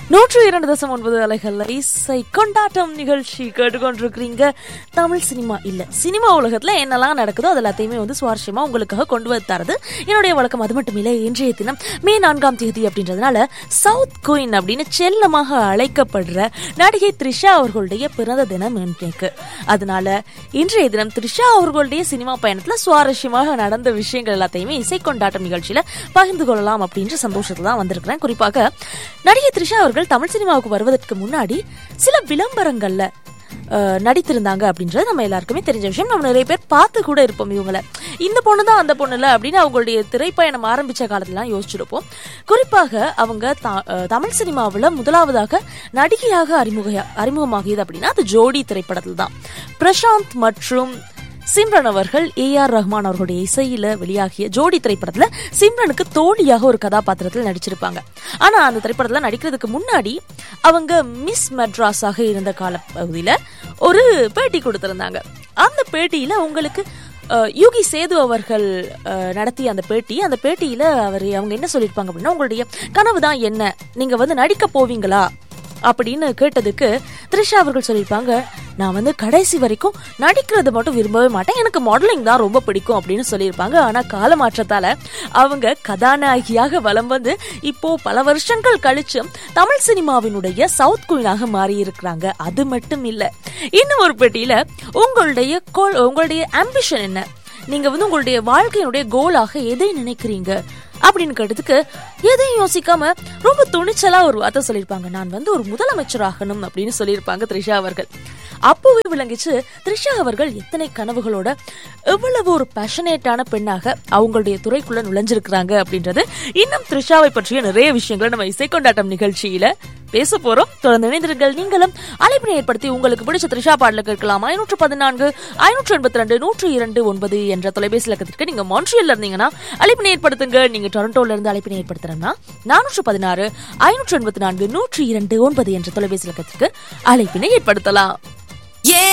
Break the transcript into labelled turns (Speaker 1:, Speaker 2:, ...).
Speaker 1: நூற்று இரண்டு தசம் ஒன்பது அலைகள் இசை கொண்டாட்டம் நிகழ்ச்சி கேட்டுக்கொண்டிருக்கிறீங்க தமிழ் சினிமா இல்ல சினிமா உலகத்துல என்னெல்லாம் நடக்குதோ அது எல்லாத்தையுமே வந்து சுவாரஸ்யமா உங்களுக்காக கொண்டு வந்து தரது என்னுடைய வழக்கம் அது மட்டும் இல்ல இன்றைய தினம் மே நான்காம் தேதி அப்படின்றதுனால சவுத் குயின் அப்படின்னு செல்லமாக அழைக்கப்படுற நடிகை த்ரிஷா அவர்களுடைய பிறந்த தினம் இன்றைக்கு அதனால இன்றைய தினம் த்ரிஷா அவர்களுடைய சினிமா பயணத்துல சுவாரஸ்யமாக நடந்த விஷயங்கள் எல்லாத்தையுமே இசை கொண்டாட்டம் நிகழ்ச்சியில பகிர்ந்து கொள்ளலாம் அப்படின்ற சந்தோஷத்துல தான் வந்திருக்கிறேன் குறிப்பாக நடிகை த்ரிஷா அவர்கள் தமிழ் சினிமாவுக்கு வருவதற்கு முன்னாடி சில விளம்பரங்கள்ல அஹ், நடித்திருந்தாங்க அப்படின்றது நம்ம எல்லாருக்குமே தெரிஞ்ச விஷயம் நம்ம நிறைய பேர் பார்த்து கூட இருப்போம் இவங்கள இந்த பொண்ணு தான் அந்த பொண்ணு இல்ல அப்படின்னு அவங்களுடைய திரைப்பயணம் ஆரம்பிச்ச காலத்துலாம் யோசிச்சிருப்போம் குறிப்பாக அவங்க த- அஹ், தமிழ் சினிமாவுல முதலாவதாக நடிகையாக அறிமுக அறிமுகமாகியது அப்படின்னா அது ஜோடி திரைப்படத்தில் தான் பிரசாந்த் மற்றும் சிம்ரன் அவர்கள் ஏ ஆர் ரஹ்மான் அவர்களுடைய இசையில வெளியாகிய ஜோடி திரைப்படத்துல சிம்ரனுக்கு தோழியாக ஒரு கதாபாத்திரத்தில் நடிச்சிருப்பாங்க ஆனா அந்த திரைப்படத்துல நடிக்கிறதுக்கு முன்னாடி அவங்க மிஸ் மெட்ராஸாக இருந்த கால பகுதியில ஒரு பேட்டி கொடுத்திருந்தாங்க அந்த பேட்டியில உங்களுக்கு அஹ், யுகி சேது அவர்கள் அஹ், நடத்திய அந்த பேட்டி அந்த பேட்டியில அவர் அவங்க என்ன சொல்லியிருப்பாங்க அப்படின்னா உங்களுடைய கனவு தான் என்ன நீங்க வந்து நடிக்க போவீங்களா அப்படின்னு கேட்டதுக்கு த்ரிஷா அவர்கள் சொல்லியிருப்பாங்க நான் வந்து கடைசி வரைக்கும் நடிக்கிறது மட்டும் விரும்பவே மாட்டேன் எனக்கு மாடலிங் தான் ரொம்ப பிடிக்கும் அப்படின்னு சொல்லியிருப்பாங்க ஆனா கால மாற்றத்தால அவங்க கதாநாயகியாக வலம் வந்து இப்போ பல வருஷங்கள் கழிச்சு தமிழ் சினிமாவினுடைய சவுத் குயினாக மாறி இருக்கிறாங்க அது மட்டும் இல்ல இன்னும் ஒரு பெட்டியில உங்களுடைய கோல் உங்களுடைய ஆம்பிஷன் என்ன நீங்க வந்து உங்களுடைய வாழ்க்கையினுடைய கோலாக எதை நினைக்கிறீங்க அப்படின்னு கேட்டதுக்கு எதையும் யோசிக்காம ரொம்ப துணிச்சலா ஒரு வார்த்தை சொல்லியிருப்பாங்க நான் வந்து ஒரு முதலமைச்சர் ஆகணும் அப்படின்னு சொல்லியிருப்பாங்க த்ரிஷா அவர்கள் அப்போவே விளங்கிச்சு த்ரிஷா அவர்கள் எத்தனை கனவுகளோட எவ்வளவு ஒரு பேஷனேட்டான பெண்ணாக அவங்களுடைய துறைக்குள்ள நுழைஞ்சிருக்கிறாங்க அப்படின்றது இன்னும் த்ரிஷாவை பற்றிய நிறைய விஷயங்களை நம்ம இசை கொண்டாட்டம் நிகழ்ச்சியில பேச போறோம் தொடர்ந்து இணைந்திருங்கள் நீங்களும் அழைப்பினை ஏற்படுத்தி உங்களுக்கு பிடிச்ச த்ரிஷா பாடல கேட்கலாம் ஐநூற்று பதினான்கு ஐநூற்று எண்பத்தி ரெண்டு நூற்று இரண்டு ஒன்பது என்ற தொலைபேசி இலக்கத்திற்கு நீங்க மான்ட்ரியல்ல இருந்தீங்கன்னா அழைப்பினை ஏற்படுத்துங்க நீங்க டொரண்டோல இருந்து அழைப்பினை ஏற்படுத்துறோம்னா நானூற்று பதினாறு ஐநூற்று எண்பத்தி நான்கு நூற்று இரண்டு ஒன்பது என்ற தொலைபேசி இலக்கத்திற்கு அழைப்பினை ஏற்படுத்தலாம்
Speaker 2: Yeah!